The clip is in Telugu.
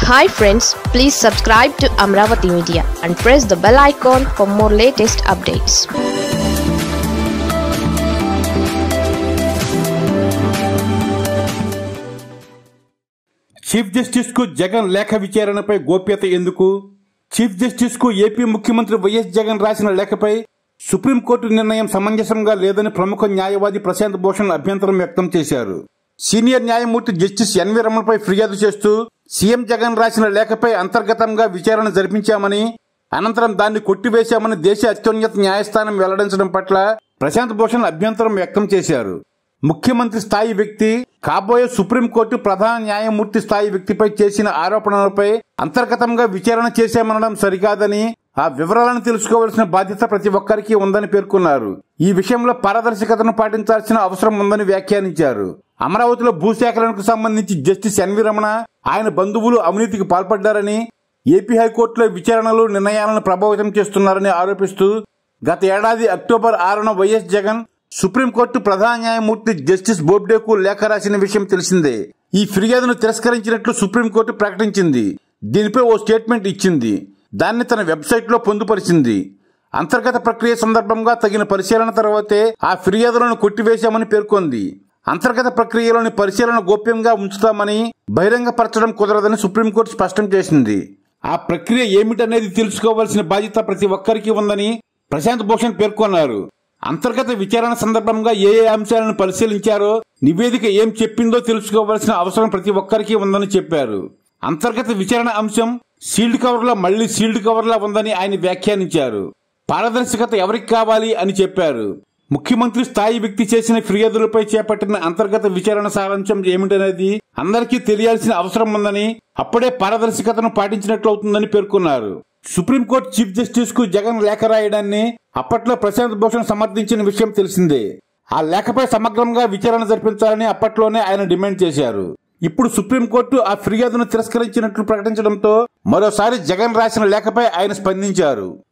hi friends please subscribe to Amaravati media and press the bell icon for more latest updates chief justice కు జగన్ లేఖ విచారణపై గోప్యత ఎందుకు చీఫ్ జస్టిస్ కు ఏపీ ముఖ్యమంత్రి వైఎస్ జగన్ రాసిన లేఖపై సుప్రీంకోర్టు నిర్ణయం సమంజసంగా లేదని ప్రముఖ న్యాయవాది ప్రశాంత్ భూషణ్ అభ్యంతరం వ్యక్తం చేశారు సీనియర్ న్యాయమూర్తి జస్టిస్ ఎన్వి రమణపై ఫిర్యాదు చేస్తూ సీఎం జగన్ రాసిన లేఖపై అంతర్గతంగా విచారణ జరిపించామని అనంతరం దాన్ని కొట్టివేశామని దేశ అత్యున్నత న్యాయస్థానం వెల్లడించడం పట్ల ప్రశాంత్ భూషణ్ అభ్యంతరం వ్యక్తం చేశారు ముఖ్యమంత్రి స్థాయి వ్యక్తి కాబోయే సుప్రీంకోర్టు ప్రధాన న్యాయమూర్తి స్థాయి వ్యక్తిపై చేసిన ఆరోపణలపై అంతర్గతంగా విచారణ చేశామనడం సరికాదని ఆ వివరాలను తెలుసుకోవాల్సిన బాధ్యత ప్రతి ఒక్కరికి ఉందని పేర్కొన్నారు ఈ విషయంలో పారదర్శకతను పాటించాల్సిన అవసరం ఉందని వ్యాఖ్యానించారు అమరావతిలో భూసేకరణకు సంబంధించి జస్టిస్ ఎన్వి రమణ ఆయన బంధువులు అవినీతికి పాల్పడ్డారని ఏపీ హైకోర్టులో విచారణలు నిర్ణయాలను ప్రభావితం చేస్తున్నారని ఆరోపిస్తూ గత ఏడాది అక్టోబర్ ఆరున వైఎస్ జగన్ సుప్రీంకోర్టు ప్రధాన న్యాయమూర్తి జస్టిస్ బోబ్డేకు లేఖ రాసిన విషయం తెలిసిందే ఈ ఫిర్యాదును తిరస్కరించినట్లు సుప్రీంకోర్టు ప్రకటించింది దీనిపై ఓ స్టేట్మెంట్ ఇచ్చింది దాన్ని తన వెబ్సైట్లో పొందుపరిచింది అంతర్గత ప్రక్రియ సందర్భంగా తగిన పరిశీలన తర్వాతే ఆ ఫిర్యాదులను కొట్టివేశామని పేర్కొంది అంతర్గత ప్రక్రియలోని పరిశీలన గోప్యంగా ఉంచుతామని బహిరంగపరచడం కుదరదని సుప్రీంకోర్టు స్పష్టం చేసింది ఆ ప్రక్రియ ఏమిటనేది తెలుసుకోవాల్సిన బాధ్యత ప్రతి ఒక్కరికి ఉందని ప్రశాంత్ భూషణ్ పేర్కొన్నారు అంతర్గత విచారణ సందర్భంగా ఏ ఏ అంశాలను పరిశీలించారో నివేదిక ఏం చెప్పిందో తెలుసుకోవాల్సిన అవసరం ప్రతి ఒక్కరికి ఉందని చెప్పారు అంతర్గత విచారణ అంశం సీల్డ్ కవర్లో మళ్లీ సీల్డ్ కవర్లా ఉందని ఆయన వ్యాఖ్యానించారు పారదర్శకత ఎవరికి కావాలి అని చెప్పారు ముఖ్యమంత్రి స్థాయి వ్యక్తి చేసిన ఫిర్యాదులపై చేపట్టిన అంతర్గత విచారణ సారాంశం ఏమిటనేది అందరికీ తెలియాల్సిన అవసరం ఉందని అప్పుడే పారదర్శకతను పాటించినట్లవుతుందని పేర్కొన్నారు సుప్రీంకోర్టు చీఫ్ జస్టిస్ కు జగన్ లేఖ రాయడాన్ని అప్పట్లో ప్రశాంత్ భూషణ్ సమర్థించిన విషయం తెలిసిందే ఆ లేఖపై సమగ్రంగా విచారణ జరిపించాలని అప్పట్లోనే ఆయన డిమాండ్ చేశారు ఇప్పుడు సుప్రీంకోర్టు ఆ ఫిర్యాదును తిరస్కరించినట్లు ప్రకటించడంతో మరోసారి జగన్ రాసిన లేఖపై ఆయన స్పందించారు